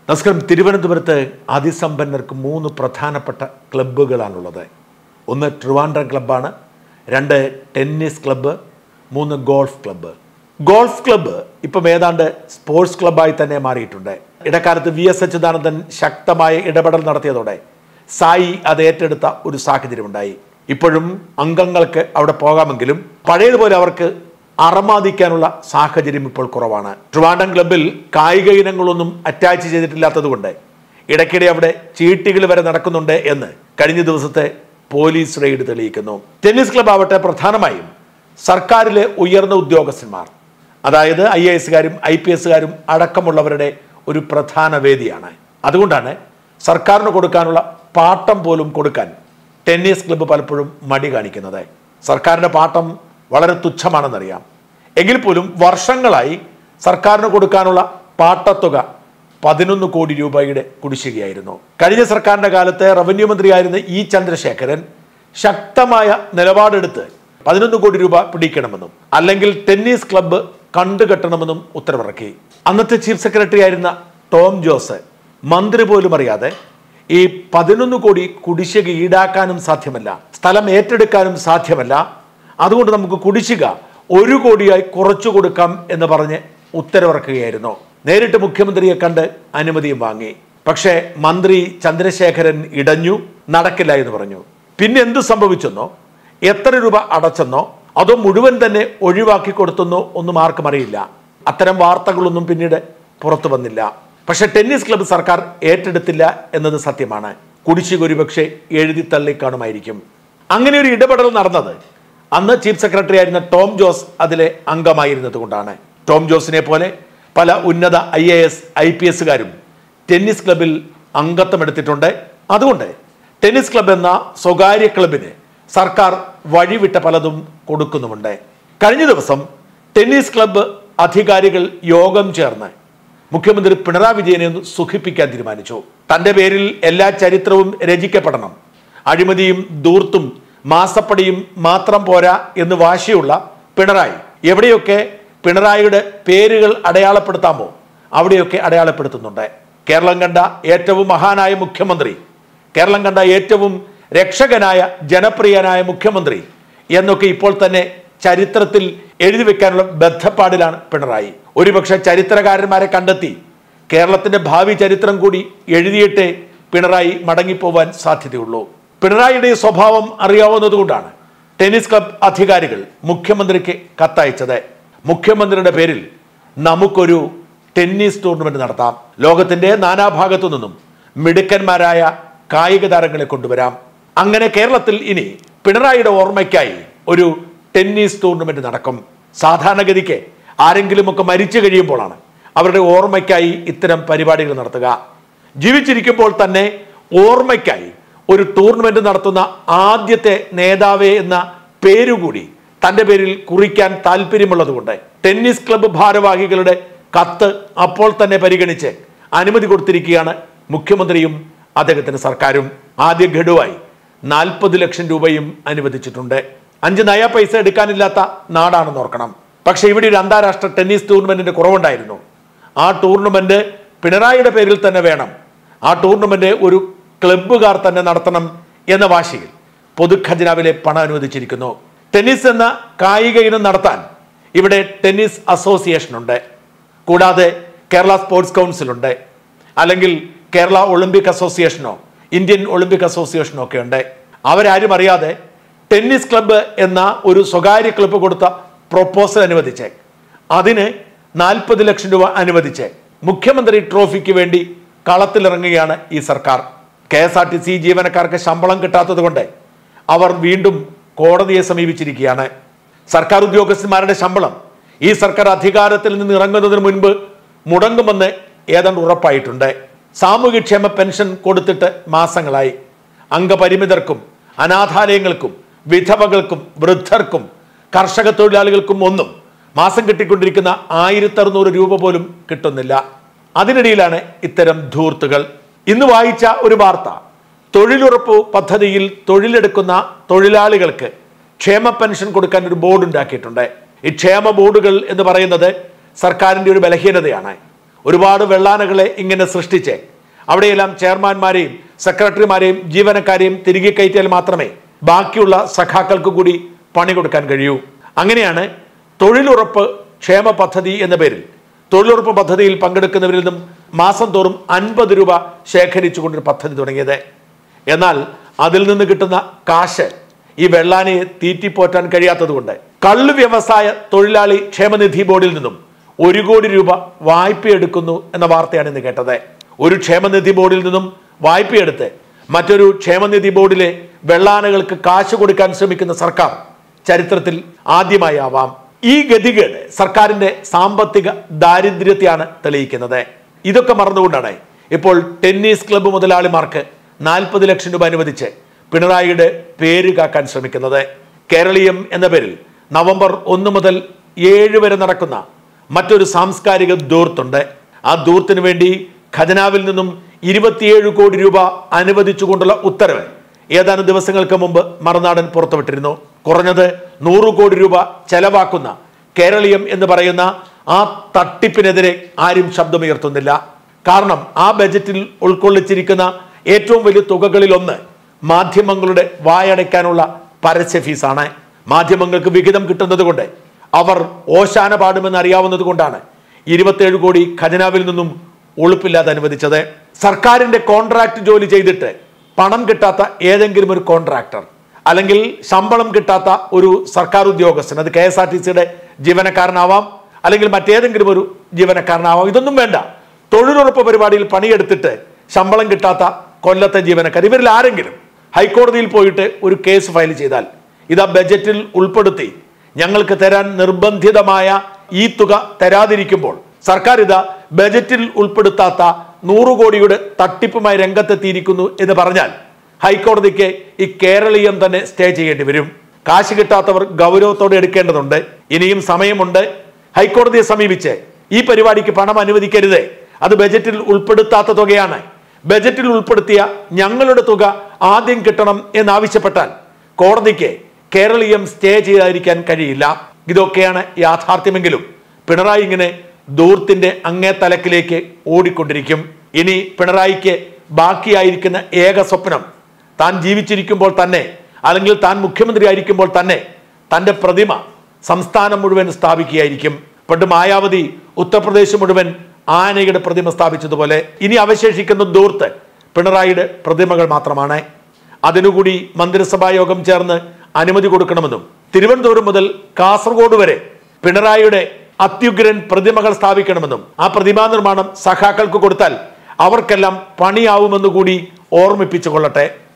നമസ്കാരം തിരുവനന്തപുരത്ത് അതിസമ്പന്നർക്ക് മൂന്ന് പ്രധാനപ്പെട്ട ക്ലബ്ബുകളാണുള്ളത് ഒന്ന് ട്രിവാൻഡ്രം ക്ലബ്ബാണ് രണ്ട് ടെന്നീസ് ക്ലബ്ബ് മൂന്ന് ഗോൾഫ് ക്ലബ്ബ് ഗോൾഫ് ക്ലബ്ബ് ഇപ്പം ഏതാണ്ട് സ്പോർട്സ് ക്ലബ്ബായി തന്നെ മാറിയിട്ടുണ്ട് ഇടക്കാലത്ത് വി എസ് അച്യുതാനന്ദൻ ശക്തമായ ഇടപെടൽ നടത്തിയതോടെ സായി അത് ഏറ്റെടുത്ത ഒരു സാഹചര്യമുണ്ടായി ഇപ്പോഴും അംഗങ്ങൾക്ക് അവിടെ പോകാമെങ്കിലും പഴയതുപോലെ അവർക്ക് അറമാദിക്കാനുള്ള സാഹചര്യം ഇപ്പോൾ കുറവാണ് ട്രിവാൻഡം ക്ലബിൽ കായിക ഇനങ്ങളൊന്നും അറ്റാച്ച് ചെയ്തിട്ടില്ലാത്തതുകൊണ്ട് ഇടയ്ക്കിടെ അവിടെ ചീട്ടുകൾ വരെ നടക്കുന്നുണ്ട് എന്ന് കഴിഞ്ഞ ദിവസത്തെ പോലീസ് റെയ്ഡ് തെളിയിക്കുന്നു ടെന്നീസ് ക്ലബ് ആവട്ടെ പ്രധാനമായും സർക്കാരിലെ ഉയർന്ന ഉദ്യോഗസ്ഥന്മാർ അതായത് ഐ എ എസുകാരും ഐ പി എസുകാരും അടക്കമുള്ളവരുടെ ഒരു പ്രധാന വേദിയാണ് അതുകൊണ്ടാണ് സർക്കാരിന് കൊടുക്കാനുള്ള പാട്ടം പോലും കൊടുക്കാൻ ടെന്നീസ് ക്ലബ്ബ് പലപ്പോഴും മടി കാണിക്കുന്നത് സർക്കാരിന്റെ പാട്ടം വളരെ തുച്ഛമാണെന്നറിയാം എങ്കിൽ പോലും വർഷങ്ങളായി സർക്കാരിന് കൊടുക്കാനുള്ള പാട്ടത്തുക പതിനൊന്ന് കോടി രൂപയുടെ കുടിശ്ശികയായിരുന്നു കഴിഞ്ഞ സർക്കാരിന്റെ കാലത്ത് റവന്യൂ മന്ത്രിയായിരുന്ന ഇ ചന്ദ്രശേഖരൻ ശക്തമായ നിലപാടെടുത്ത് പതിനൊന്ന് കോടി രൂപ പിടിക്കണമെന്നും അല്ലെങ്കിൽ ടെന്നീസ് ക്ലബ്ബ് കണ്ടുകെട്ടണമെന്നും ഉത്തരവിറക്കി അന്നത്തെ ചീഫ് സെക്രട്ടറി ആയിരുന്ന ടോം ജോസ് മന്ത്രി പോലും അറിയാതെ ഈ പതിനൊന്ന് കോടി കുടിശ്ശിക ഈടാക്കാനും സാധ്യമല്ല സ്ഥലം ഏറ്റെടുക്കാനും സാധ്യമല്ല അതുകൊണ്ട് നമുക്ക് കുടിശ്ശിക ഒരു കോടിയായി കുറച്ചു കൊടുക്കാം എന്ന് പറഞ്ഞ് ഉത്തരവിറക്കുകയായിരുന്നു നേരിട്ട് മുഖ്യമന്ത്രിയെ കണ്ട് അനുമതിയും വാങ്ങി പക്ഷേ മന്ത്രി ചന്ദ്രശേഖരൻ ഇടഞ്ഞു നടക്കില്ല എന്ന് പറഞ്ഞു പിന്നെ എന്ത് സംഭവിച്ചെന്നോ എത്ര രൂപ അടച്ചെന്നോ അതോ മുഴുവൻ തന്നെ ഒഴിവാക്കി കൊടുത്തെന്നോ ഒന്നും ആർക്കും അറിയില്ല അത്തരം വാർത്തകളൊന്നും പിന്നീട് പുറത്തു വന്നില്ല പക്ഷെ ടെന്നീസ് ക്ലബ്ബ് സർക്കാർ ഏറ്റെടുത്തില്ല എന്നത് സത്യമാണ് കുടിശ്ശിക ഒരുപക്ഷെ എഴുതി തള്ളിക്കാണുമായിരിക്കും അങ്ങനെ ഒരു ഇടപെടൽ നടന്നത് അന്ന് ചീഫ് സെക്രട്ടറി ആയിരുന്ന ടോം ജോസ് അതിലെ അംഗമായിരുന്നത് കൊണ്ടാണ് ടോം ജോസിനെ പോലെ പല ഉന്നത I A S I P എസുകാരും ടെന്നീസ് ക്ലബിൽ അംഗത്വം എടുത്തിട്ടുണ്ട് അതുകൊണ്ട് ടെന്നീസ് ക്ലബ് എന്ന സ്വകാര്യ ക്ലബിന് സർക്കാർ വഴിവിട്ട പലതും കൊടുക്കുന്നുമുണ്ട് കഴിഞ്ഞ ദിവസം ടെന്നീസ് ക്ലബ്ബ് അധികാരികൾ യോഗം ചേർന്ന് മുഖ്യമന്ത്രി പിണറായി വിജയനെ ഒന്ന് സുഖിപ്പിക്കാൻ തീരുമാനിച്ചു തന്റെ പേരിൽ എല്ലാ ചരിത്രവും രചിക്കപ്പെടണം അഴിമതിയും ദൂർത്തും മാസപ്പടിയും മാത്രം പോരാ എന്ന് വാശിയുള്ള പിണറായി എവിടെയൊക്കെ പിണറായിയുടെ പേരുകൾ അടയാളപ്പെടുത്താമോ അവിടെയൊക്കെ അടയാളപ്പെടുത്തുന്നുണ്ട് കേരളം കണ്ട ഏറ്റവും മഹാനായ മുഖ്യമന്ത്രി കേരളം കണ്ട ഏറ്റവും രക്ഷകനായ ജനപ്രിയനായ മുഖ്യമന്ത്രി എന്നൊക്കെ ഇപ്പോൾ തന്നെ ചരിത്രത്തിൽ എഴുതി വെക്കാനുള്ള ബദ്ധപ്പാടിലാണ് പിണറായി ഒരുപക്ഷെ ചരിത്രകാരന്മാരെ കണ്ടെത്തി കേരളത്തിന്റെ ഭാവി ചരിത്രം കൂടി എഴുതിയിട്ടേ പിണറായി മടങ്ങിപ്പോവാൻ സാധ്യതയുള്ളൂ പിണറായിയുടെ സ്വഭാവം അറിയാവുന്നതുകൊണ്ടാണ് ടെന്നീസ് ക്ലബ് അധികാരികൾ മുഖ്യമന്ത്രിക്ക് കത്തയച്ചത് മുഖ്യമന്ത്രിയുടെ പേരിൽ നമുക്കൊരു ടെന്നീസ് ടൂർണമെന്റ് നടത്താം ലോകത്തിന്റെ നാനാഭാഗത്തു നിന്നും മിടുക്കന്മാരായ കായിക താരങ്ങളെ കൊണ്ടുവരാം അങ്ങനെ കേരളത്തിൽ ഇനി പിണറായിയുടെ ഓർമ്മയ്ക്കായി ഒരു ടെന്നീസ് ടൂർണമെന്റ് നടക്കും സാധാരണഗതിക്ക് ആരെങ്കിലുമൊക്കെ മരിച്ചു കഴിയുമ്പോഴാണ് അവരുടെ ഓർമ്മയ്ക്കായി ഇത്തരം പരിപാടികൾ നടത്തുക ജീവിച്ചിരിക്കുമ്പോൾ തന്നെ ഓർമ്മയ്ക്കായി ഒരു ടൂർണമെന്റ് നടത്തുന്ന ആദ്യത്തെ നേതാവേ എന്ന പേരുകൂടി തന്റെ പേരിൽ കുറിക്കാൻ താല്പര്യമുള്ളതുകൊണ്ട് ടെന്നീസ് ക്ലബ്ബ് ഭാരവാഹികളുടെ കത്ത് അപ്പോൾ തന്നെ പരിഗണിച്ച് അനുമതി കൊടുത്തിരിക്കുകയാണ് മുഖ്യമന്ത്രിയും അദ്ദേഹത്തിന്റെ സർക്കാരും ആദ്യ ഗഡുവായി നാൽപ്പത് ലക്ഷം രൂപയും അനുവദിച്ചിട്ടുണ്ട് അഞ്ച് നയ പൈസ എടുക്കാനില്ലാത്ത നാടാണെന്ന് ഓർക്കണം പക്ഷെ ഇവിടെ ഒരു അന്താരാഷ്ട്ര ടെന്നീസ് ടൂർണമെന്റിന്റെ കുറവുണ്ടായിരുന്നു ആ ടൂർണമെന്റ് പിണറായിയുടെ പേരിൽ തന്നെ വേണം ആ ടൂർണമെന്റ് ഒരു ക്ലബ്ബുകാർ തന്നെ നടത്തണം എന്ന വാശിയിൽ പൊതുഖജനാവിലെ പണം അനുവദിച്ചിരിക്കുന്നു ടെന്നീസ് എന്ന കായിക ഇനം നടത്താൻ ഇവിടെ ടെന്നീസ് അസോസിയേഷൻ ഉണ്ട് കൂടാതെ കേരള സ്പോർട്സ് കൗൺസിൽ ഉണ്ട് അല്ലെങ്കിൽ കേരള ഒളിമ്പിക് അസോസിയേഷനോ ഇന്ത്യൻ ഒളിമ്പിക് അസോസിയേഷനോ ഒക്കെ ഉണ്ട് അവരാരും അറിയാതെ ടെന്നീസ് ക്ലബ്ബ് എന്ന ഒരു സ്വകാര്യ ക്ലബ്ബ് കൊടുത്ത പ്രൊപ്പോസൽ അനുവദിച്ച് അതിന് നാൽപ്പത് ലക്ഷം രൂപ അനുവദിച്ച് മുഖ്യമന്ത്രി ട്രോഫിക്ക് വേണ്ടി കളത്തിലിറങ്ങുകയാണ് ഈ സർക്കാർ K S R T C ജീവനക്കാർക്ക് ശമ്പളം കിട്ടാത്തത് കൊണ്ട് അവർ വീണ്ടും കോടതിയെ സമീപിച്ചിരിക്കുകയാണ് സർക്കാർ ഉദ്യോഗസ്ഥന്മാരുടെ ശമ്പളം ഈ സർക്കാർ അധികാരത്തിൽ നിന്ന് ഇറങ്ങുന്നതിന് മുൻപ് മുടങ്ങുമെന്ന് ഏതാണ്ട് ഉറപ്പായിട്ടുണ്ട് സാമൂഹ്യക്ഷേമ പെൻഷൻ കൊടുത്തിട്ട് മാസങ്ങളായി അംഗപരിമിതർക്കും അനാഥാലയങ്ങൾക്കും വിധവകൾക്കും വൃദ്ധർക്കും കർഷക തൊഴിലാളികൾക്കും ഒന്നും മാസം കിട്ടിക്കൊണ്ടിരിക്കുന്ന ആയിരത്തി അറുന്നൂറ് രൂപ പോലും കിട്ടുന്നില്ല അതിനിടയിലാണ് ഇത്തരം ധൂർത്തുകൾ ഇന്ന് വായിച്ച ഒരു വാർത്ത തൊഴിലുറപ്പ് പദ്ധതിയിൽ തൊഴിലെടുക്കുന്ന തൊഴിലാളികൾക്ക് ക്ഷേമ പെൻഷൻ കൊടുക്കാൻ ഒരു ബോർഡ് ഉണ്ടാക്കിയിട്ടുണ്ട് ഈ ക്ഷേമ ബോർഡുകൾ എന്ന് പറയുന്നത് സർക്കാരിന്റെ ഒരു ബലഹീനതയാണ് ഒരുപാട് വെള്ളാനകളെ ഇങ്ങനെ സൃഷ്ടിച്ച് അവിടെയെല്ലാം ചെയർമാൻമാരെയും സെക്രട്ടറിമാരെയും ജീവനക്കാരെയും തിരികെ കയറ്റിയാൽ മാത്രമേ ബാക്കിയുള്ള സഖാക്കൾക്ക് കൂടി പണി കൊടുക്കാൻ കഴിയൂ അങ്ങനെയാണ് തൊഴിലുറപ്പ് ക്ഷേമ പദ്ധതി എന്ന പേരിൽ തൊഴിലുറപ്പ് പദ്ധതിയിൽ പങ്കെടുക്കുന്നവരിൽ നിന്നും മാസം തോറും അൻപത് രൂപ ശേഖരിച്ചുകൊണ്ടൊരു പദ്ധതി തുടങ്ങിയത് എന്നാൽ അതിൽ നിന്ന് കിട്ടുന്ന കാശ് ഈ വെള്ളാനയെ തീറ്റിപ്പോറ്റാൻ കഴിയാത്തതുകൊണ്ട് കള്ളു വ്യവസായ തൊഴിലാളി ക്ഷേമനിധി ബോർഡിൽ നിന്നും ഒരു കോടി രൂപ വായ്പ എടുക്കുന്നു എന്ന വാർത്തയാണ് ഇന്ന് കേട്ടത് ഒരു ക്ഷേമനിധി ബോർഡിൽ നിന്നും വായ്പയെടുത്ത് മറ്റൊരു ക്ഷേമനിധി ബോർഡിലെ വെള്ളാനകൾക്ക് കാശ് കൊടുക്കാൻ ശ്രമിക്കുന്ന സർക്കാർ ചരിത്രത്തിൽ ആദ്യമായി ആവാം ഈ ഗതികേട് സർക്കാരിന്റെ സാമ്പത്തിക ദാരിദ്ര്യത്തെയാണ് തെളിയിക്കുന്നത് ഇതൊക്കെ മറന്നുകൊണ്ടാണ് ഇപ്പോൾ ടെന്നീസ് ക്ലബ്ബ് മുതലാളിമാർക്ക് നാൽപ്പത് ലക്ഷം രൂപ അനുവദിച്ച് പിണറായിയുടെ പേര് കാക്കാൻ ശ്രമിക്കുന്നത് കേരളീയം എന്ന പേരിൽ നവംബർ ഒന്ന് മുതൽ ഏഴ് വരെ നടക്കുന്ന മറ്റൊരു സാംസ്കാരിക ദൂർത്തുണ്ട് ആ ദൂർത്തിന് വേണ്ടി ഖജനാവിൽ നിന്നും ഇരുപത്തിയേഴ് കോടി രൂപ അനുവദിച്ചുകൊണ്ടുള്ള ഉത്തരവ് ഏതാനും ദിവസങ്ങൾക്ക് മുമ്പ് മറുനാടൻ പുറത്തുവിട്ടിരുന്നു കുറഞ്ഞത് നൂറ് കോടി രൂപ ചെലവാക്കുന്ന കേരളീയം എന്ന് പറയുന്ന ആ തട്ടിപ്പിനെതിരെ ആരും ശബ്ദമുയർത്തുന്നില്ല കാരണം ആ ബജറ്റിൽ ഉൾക്കൊള്ളിച്ചിരിക്കുന്ന ഏറ്റവും വലിയ തുകകളിൽ ഒന്ന് മാധ്യമങ്ങളുടെ വായടയ്ക്കാനുള്ള പരസ്യ ഫീസാണ് മാധ്യമങ്ങൾക്ക് വിഹിതം കിട്ടുന്നത് കൊണ്ട് അവർ ഓശാന പാടുമെന്ന് അറിയാവുന്നത് കൊണ്ടാണ് ഇരുപത്തേഴ് കോടി ഖജനാവിൽ നിന്നും ഉളുപ്പില്ലാതെ അനുവദിച്ചത് സർക്കാരിന്റെ കോൺട്രാക്ട് ജോലി ചെയ്തിട്ട് പണം കിട്ടാത്ത ഏതെങ്കിലും ഒരു കോൺട്രാക്ടർ അല്ലെങ്കിൽ ശമ്പളം കിട്ടാത്ത ഒരു സർക്കാർ ഉദ്യോഗസ്ഥൻ അത് കെ എസ് ആർ ടി സിയുടെ ജീവനക്കാരനാവാം അല്ലെങ്കിൽ മറ്റേതെങ്കിലും ഒരു ജീവനക്കാരനാവാം ഇതൊന്നും വേണ്ട തൊഴിലുറപ്പ് പരിപാടിയിൽ പണിയെടുത്തിട്ട് ശമ്പളം കിട്ടാത്ത കൊല്ലത്തെ ജീവനക്കാർ ഇവരിൽ ആരെങ്കിലും ഹൈക്കോടതിയിൽ പോയിട്ട് ഒരു കേസ് ഫയൽ ചെയ്താൽ ഇത് ആ ബജറ്റിൽ ഉൾപ്പെടുത്തി ഞങ്ങൾക്ക് തരാൻ നിർബന്ധിതമായ ഈ തുക തരാതിരിക്കുമ്പോൾ സർക്കാർ ഇതാ ബജറ്റിൽ ഉൾപ്പെടുത്താത്ത നൂറ് കോടിയുടെ തട്ടിപ്പുമായി രംഗത്തെത്തിയിരിക്കുന്നു എന്ന് പറഞ്ഞാൽ ഹൈക്കോടതിക്ക് ഈ കേരളീയം തന്നെ സ്റ്റേ ചെയ്യേണ്ടി വരും കാശ് കിട്ടാത്തവർ ഗൗരവത്തോടെ എടുക്കേണ്ടതുണ്ട് ഇനിയും സമയമുണ്ട് ഹൈക്കോടതിയെ സമീപിച്ച് ഈ പരിപാടിക്ക് പണം അനുവദിക്കരുത് അത് ബജറ്റിൽ ഉൾപ്പെടുത്താത്ത തുകയാണ് ബജറ്റിൽ ഉൾപ്പെടുത്തിയ ഞങ്ങളുടെ തുക ആദ്യം കിട്ടണം എന്നാവശ്യപ്പെട്ടാൽ കോടതിക്ക് കേരളീയം സ്റ്റേ ചെയ്യാതിരിക്കാൻ കഴിയില്ല ഇതൊക്കെയാണ് യാഥാർത്ഥ്യമെങ്കിലും പിണറായി ഇങ്ങനെ ദൂർത്തിന്റെ അങ്ങേ തലക്കിലേക്ക് ഓടിക്കൊണ്ടിരിക്കും ഇനി പിണറായിക്ക് ബാക്കിയായിരിക്കുന്ന ഏക സ്വപ്നം താൻ ജീവിച്ചിരിക്കുമ്പോൾ തന്നെ അല്ലെങ്കിൽ താൻ മുഖ്യമന്ത്രി ആയിരിക്കുമ്പോൾ തന്നെ തന്റെ പ്രതിമ സംസ്ഥാനം മുഴുവൻ സ്ഥാപിക്കുകയായിരിക്കും പണ്ട് മായാവതി ഉത്തർപ്രദേശ് മുഴുവൻ ആനയുടെ പ്രതിമ സ്ഥാപിച്ചതുപോലെ ഇനി അവശേഷിക്കുന്ന ദൂർത്ത് പിണറായിയുടെ പ്രതിമകൾ മാത്രമാണ് അതിനുകൂടി മന്ത്രിസഭാ യോഗം ചേർന്ന് അനുമതി കൊടുക്കണമെന്നും തിരുവനന്തപുരം മുതൽ കാസർഗോഡ് വരെ പിണറായിയുടെ അത്യുഗ്രൻ പ്രതിമകൾ സ്ഥാപിക്കണമെന്നും ആ പ്രതിമാ നിർമ്മാണം സഖാക്കൾക്ക് കൊടുത്താൽ അവർക്കെല്ലാം പണിയാവുമെന്ന് കൂടി ഓർമ്മിപ്പിച്ചു കൊള്ളട്ടെ